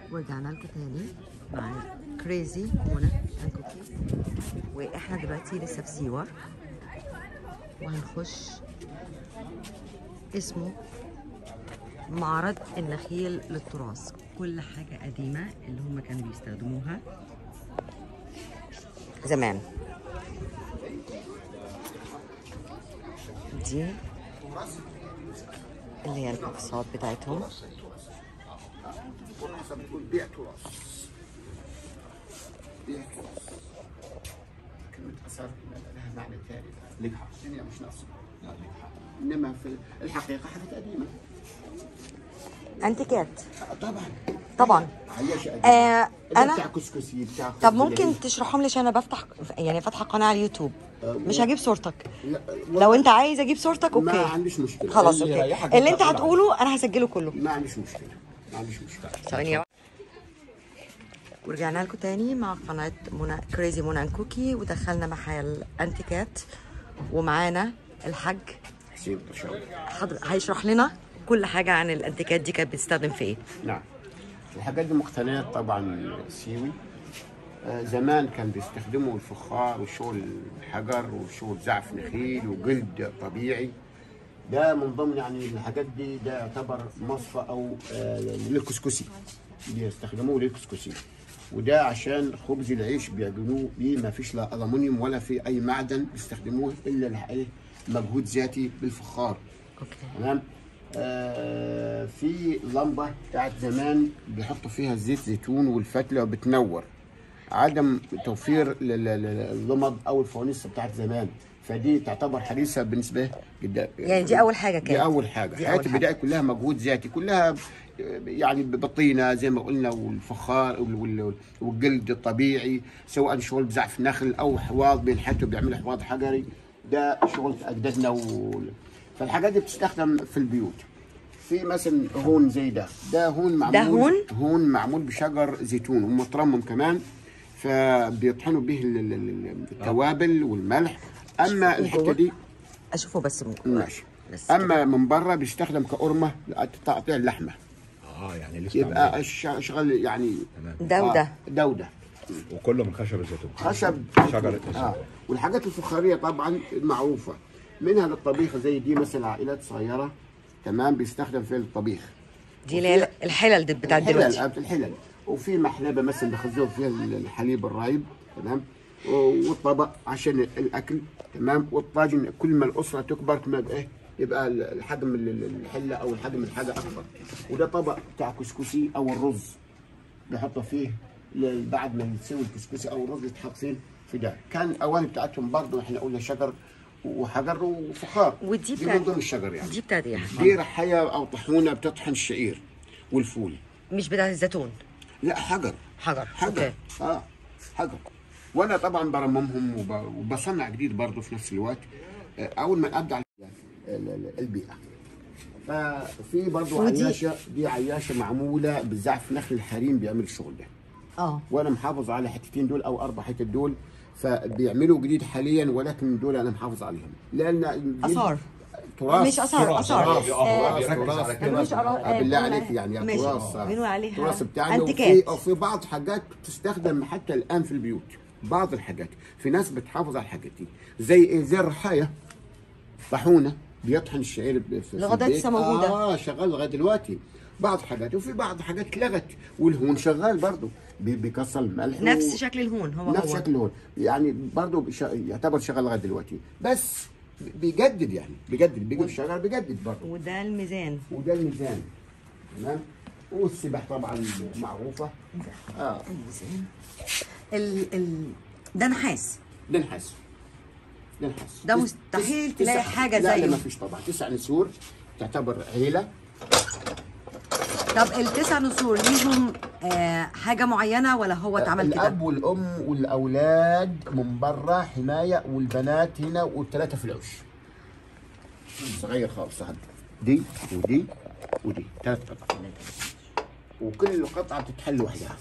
ورجعنا لكم تاني مع كريزي منى اند كوكي واحنا دلوقتي لسه في سيوه وهنخش اسمه معرض النخيل للتراث كل حاجة قديمة اللي هم كانوا بيستخدموها زمان دي اللي هي القفصات بتاعتهم فرنسا بتقول بيع تراث بيع تراث كلمة آثار لها معنى ثاني لك حق الدنيا مش ناقصة لا لك حق إنما في الحقيقة حاجات قديمة انتيكات آه، طبعا طبعا عياشة قديمة آه إذا انا بتاع كسكسي بتاع طب خبز ممكن العيش. تشرحهم لي عشان انا بفتح يعني فاتحه قناه على اليوتيوب آه، مش هجيب صورتك لا لو انت عايز اجيب صورتك ما اوكي عنديش مشكلة خلاص اللي اوكي يريحك اللي انت انت قول هتقوله انا هسجله كله ما عنديش مشكلة ما عنديش مشكلة ثواني ورجعنا لكم تاني مع قناة منى كريزي منى اند كوكي ودخلنا محل انتيكات ومعانا الحاج حسين طشاوي حضر هيشرح لنا كل حاجة عن الانتيكات دي كانت بتستخدم في ايه نعم الحاجات دي مقتنيات طبعا سيوي آه، زمان كان بيستخدموا الفخار وشغل الحجر وشغل زعف نخيل وجلد طبيعي ده من ضمن يعني الحاجات دي ده يعتبر مصفى او آه، للكسكسي بيستخدموه للكسكسي وده عشان خبز العيش بيعجنوه بيه ما فيش لا الومنيوم ولا في اي معدن بيستخدموه الا لح- إيه؟ مجهود ذاتي بالفخار اوكي تمام آه في لمبه بتاعت زمان بيحطوا فيها زيت زيتون والفتله وبتنور عدم توفير ل- ل- ل- اللمض او الفوانيس بتاعت زمان فدي تعتبر حديثه بالنسبه جدا يعني دي اول حاجة دي كانت اول حاجه دي حياه أول حاجة. البدايه كلها مجهود ذاتي كلها يعني بالطينه زي ما قلنا والفخار وال- وال- والجلد الطبيعي سواء شغل بزعف نخل او حواض بينحتوا بيعملوا حواض حجري ده شغل اجدادنا وال... فالحاجات دي بتستخدم في البيوت في مثلا هون زي ده ده هون معمول ده هون؟ هون معمول بشجر زيتون ومترمم كمان فبيطحنوا به ال- ال- ال- التوابل والملح اما الحته جوه؟ دي اشوفه بس من جوه. ماشي بس اما من بره بيستخدم كقرمه لتقطيع اللحمه اه يعني لسه يبقى الش- شغل يعني ده وده آه ده وده وكله من خشب الزيتون خشب شجر الزيتون. اه والحاجات الفخاريه طبعا المعروفه منها للطبيخ زي دي مثلا عائلات صغيره تمام بيستخدم في الطبيخ دي اللي هي الحلل دي بتاعت الحلل دلوقتي آه، الحلل وفي محلبه مثلا بيخزنوا فيها الحليب الرايب تمام والطبق عشان الاكل تمام والطاجن كل ما الاسره تكبر كل ما يبقى ايه يبقى الحجم ال- ال- الحله او الحجم الحاجه اكبر وده طبق بتاع كسكسي او الرز بيحطوا فيه ل- بعد ما يتسوي الكسكسي او الرز يتحط فين في ده كان الاواني بتاعتهم برضه احنا قلنا شجر وحجر وفخار ودي دي بتاعت- من ضمن الشجر يعني دي بتاعت ايه دي رحايه او طحونه بتطحن الشعير والفول مش بتاعت الزيتون لا حجر حجر حجر اوكي اه حجر وانا طبعا برممهم وب- وبصنع جديد برضه في نفس الوقت آه، اول ما ابدع ال- ال- البيئه ففي برضه ودي- عياشه دي عياشه معموله بزعف نخل الحريم بيعمل الشغل ده اه وانا محافظ على حتتين دول او اربع حتت دول فبيعملوا جديد حاليا ولكن دول انا محافظ عليهم لان اثار تراث مش اثار اثار تراث آه، تراث بيركز على تراث كده. مش أرا- آه، بالله بنقول- عليك يعني ماشي. تراث آه. بنقول عليها تراث بتاعنا أنتيكات. وفي وفي بعض حاجات تستخدم حتى الان في البيوت بعض الحاجات في ناس بتحافظ على الحاجات دي زي ايه زي الرحايه طاحونه بيطحن الشعير ب- في في لغاية البيت. لسه موجودة. اه شغال لغايه دلوقتي بعض حاجات وفي بعض حاجات اتلغت والهون شغال برضه بي- بيكسر الملح نفس و- شكل الهون هو نفس هو شكل الهون يعني برضه بيش- يعتبر شغال لغايه دلوقتي بس بيجدد يعني بيجدد بيجيب شغال بيجدد برضه وده الميزان وده الميزان تمام والسبح طبعا معروفه اه الميزان ال ال ده نحاس ده نحاس ده نحاس ده تس- مستحيل تس- تلاقي تسع- حاجة لا زيه. لا ما فيش طبعا تسع نسور تعتبر عيله طب التسع نسور ليهم آه حاجة معينة ولا هو اتعمل الاب كده؟ والام والاولاد من برا حمايه والبنات هنا والثلاثه في العش صغير خالص هذا دي ودي ودي ثلاث قطع وكل قطعه بتتحل وحدها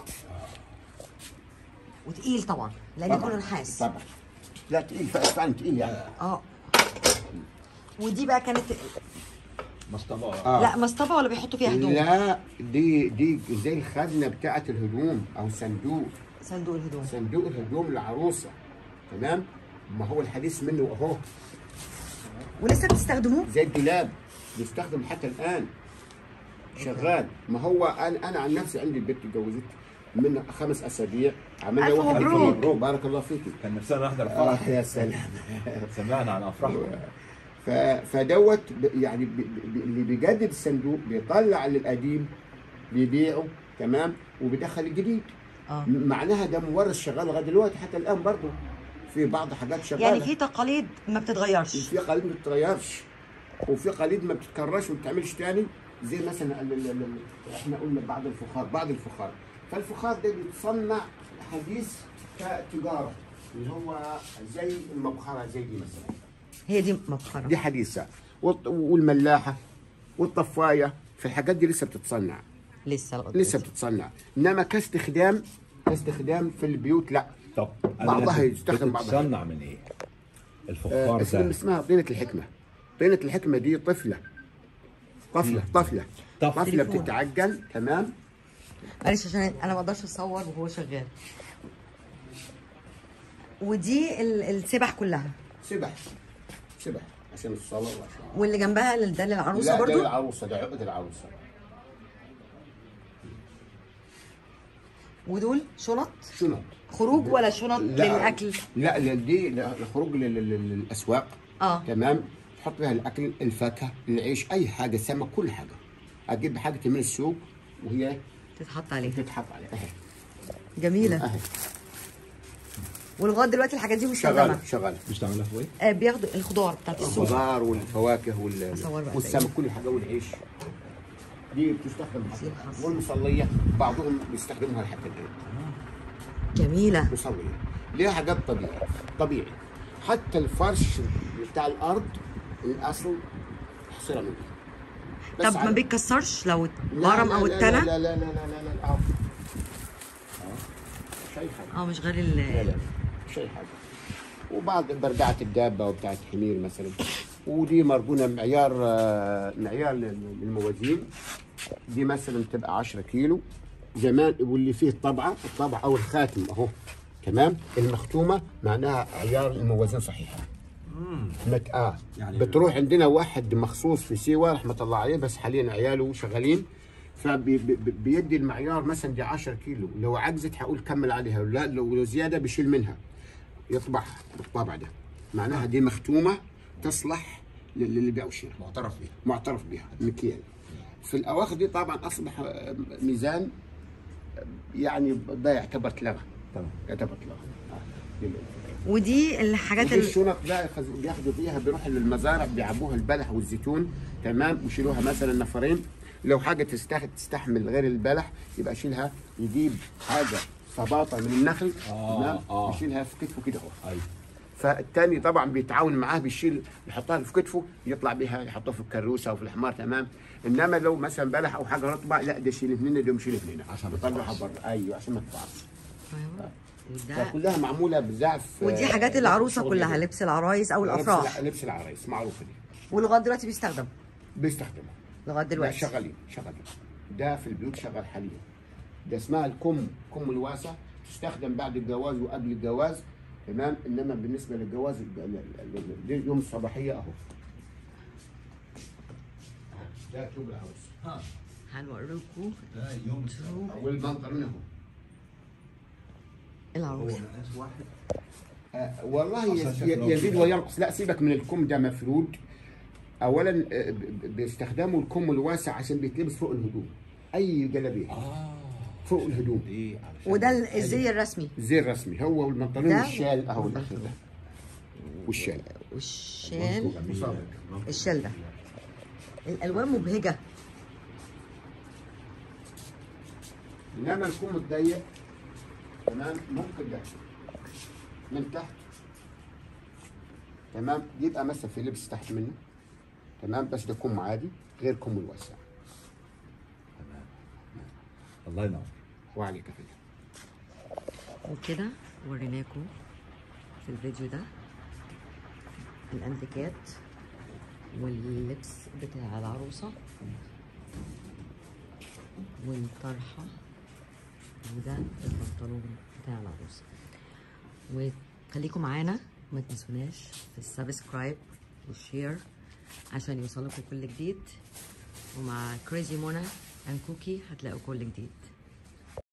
وتقيل طبعا لأن كله نحاس طبعا لا تقيل فعلا تقيل يعني اه ودي بقى كانت مصطبه آه. لا مصطبه ولا بيحطوا فيها هدوم لا دي دي زي الخزنه بتاعت الهدوم او صندوق صندوق الهدوم صندوق الهدوم العروسه تمام ما هو الحديث منه اهو ولسه بتستخدموه زي الدولاب بيستخدم حتى الان شغال ما هو انا انا عن نفسي عندي البنت اتجوزت من خمس اسابيع عملنا ألف واحد مبروك. مبروك بارك الله فيكي كان نفسنا نحضر اه فرح يا سلام سمعنا عن افراحكم ف... فدوت ب- يعني ب... ب... اللي بيجدد الصندوق بيطلع القديم بيبيعه تمام وبيدخل الجديد اه م- معناها ده مورث شغال لغايه دلوقتي حتى الان برضه في بعض حاجات شغاله يعني في تقاليد ما بتتغيرش في قليد ما بتتغيرش وفي قليد ما بتتكررش وما بتتعملش تاني زي مثلا ال- ال- ال- احنا قلنا بعض الفخار بعض الفخار فالفخار ده بيتصنع حديث كتجاره اللي هو زي المبخره زي دي مثلا هي دي مبخره دي حديثه والط- والملاحه والطفايه في الحاجات دي لسه بتتصنع لسه لغاية لسه دلوقتي. بتتصنع انما كاستخدام كاستخدام في البيوت لا طب بعضها يستخدم بعضها. بتتصنع من ايه؟ آه، الفخار اسم ده اسمها طينة الحكمة طينة الحكمة دي طفلة طفلة طفلة طف. طفلة تليفون. بتتعجن تمام معلش عشان انا ما اقدرش اصور وهو شغال ودي ال- السبح كلها سبح سبح عشان الصلاة وعشان واللي جنبها ال- ده للعروسه لا ده برضو العروسة ده عقد العروسة ودول شنط شنط خروج ولا شنط للاكل لا لا دي لا، الخروج لل- لل- للأسواق اه تمام تحط فيها الأكل الفاكهة العيش أي حاجة سمك كل حاجة أجيب حاجة من السوق وهي تتحط عليها تتحط عليها أهي جميله أهي ولغايه دلوقتي الحاجات دي شغالة مستخدمه شغالة بيشتغلوا في ايه؟ آه بياخدوا الخضار بتاعت السوق الخضار والفواكه وال- أصور بقى والسمك كل حاجه والعيش دي بتستخدم والمصليه بعضهم بيستخدموها لحد الان جميله مصليه ليها حاجات طبيعي طبيعي حتى الفرش بتاع الارض الاصل حصيره منه بس طب ما على- بيتكسرش لو لا، اتبرم لا، او لا، اتنى لا لا لا لا لا لا لا شيء حاجه اه مش غير لا لا ال شيء حاجه وبعض بردعه الدابه وبتاعت حمير مثلا ودي مربونه معيار آه، معيار لل- للموازين دي مثلا تبقى 10 كيلو زمان واللي فيه الطبعه الطبعه او الخاتم اهو تمام المختومه معناها عيار الموازين صحيحه مت... اه يعني- بتروح عندنا واحد مخصوص في سيوه رحمه الله عليه بس حاليا عياله شغالين فبيدي المعيار مثلا دي 10 كيلو لو عجزت هقول كمل عليها لا لو لو زياده بيشيل منها يطبع بالطبع ده معناها دي مختومه تصلح لل- للبيع والشراء معترف بيها معترف بها مكيال في الاواخر دي طبعا اصبح آه، ميزان آه، يعني ده يعتبر اتلغى تمام يعتبر اتلغى آه، دي الفكرة. ودي الحاجات ودي ال... الشنط بقى يخز- بياخدوا فيها بيروحوا للمزارع بيعبوها البلح والزيتون تمام ويشيلوها مثلا نفرين لو حاجه تستح... تستحمل غير البلح يبقى يشيلها يجيب حاجه صباطه من النخل آه، تمام آه. يشيلها في كتفه كده اهو ايوه فالتاني طبعا بيتعاون معاه بيشيل يحطها في كتفه يطلع بيها يحطها في الكروسه او في الحمار تمام انما لو مثلا بلح او حاجه رطبه لا ده يشيل هنا ده يشيل هنا عشان ما يطلعها تطلعش. بره ايوه عشان ما تطلعش ده فكلها معموله بزعف ودي آه، حاجات العروسه شغل كلها جديد. لبس العرايس او لبس الافراح الع- لبس العرايس معروفه دي ولغايه دلوقتي بيستخدم بيستخدمها لغايه لا دلوقتي شغالين شغالين ده في البيوت شغال حاليا ده اسمها الكم كم الواسع تستخدم بعد الجواز وقبل الجواز تمام انما بالنسبه للجواز ال- ال- ال- دي يوم الصباحيه اهو ده توب العروس ها هنوريكم ده يوم والبنطلون اهو هو العروسه مقاس واحد آه، والله أصلاً يز- شكله يزيد كده. وينقص لا سيبك من الكم ده مفرود اولا آه، ب- ب- بيستخدموا الكم الواسع عشان بيتلبس فوق الهدوم اي جلابيه اه فوق الهدوم دي علشان وده ال- الزي الرسمي زي الرسمي هو والبنطلون ده والشال اهو الاخر ده والشال والشال جميل. الشال ده الالوان مبهجه انما الكم الضيق تمام ممكن ده من تحت تمام يبقى مثلا في لبس تحت منه تمام بس ده كم عادي غير كم الواسع الله ينور وعليك كده وكده وريناكم في الفيديو ده الانتيكات واللبس بتاع العروسة والطرحة وده البنطلون بتاع العروسة وخليكم معانا ما تنسوناش في السبسكرايب والشير عشان يوصلكم كل جديد ومع كريزي منى اند كوكي هتلاقوا كل جديد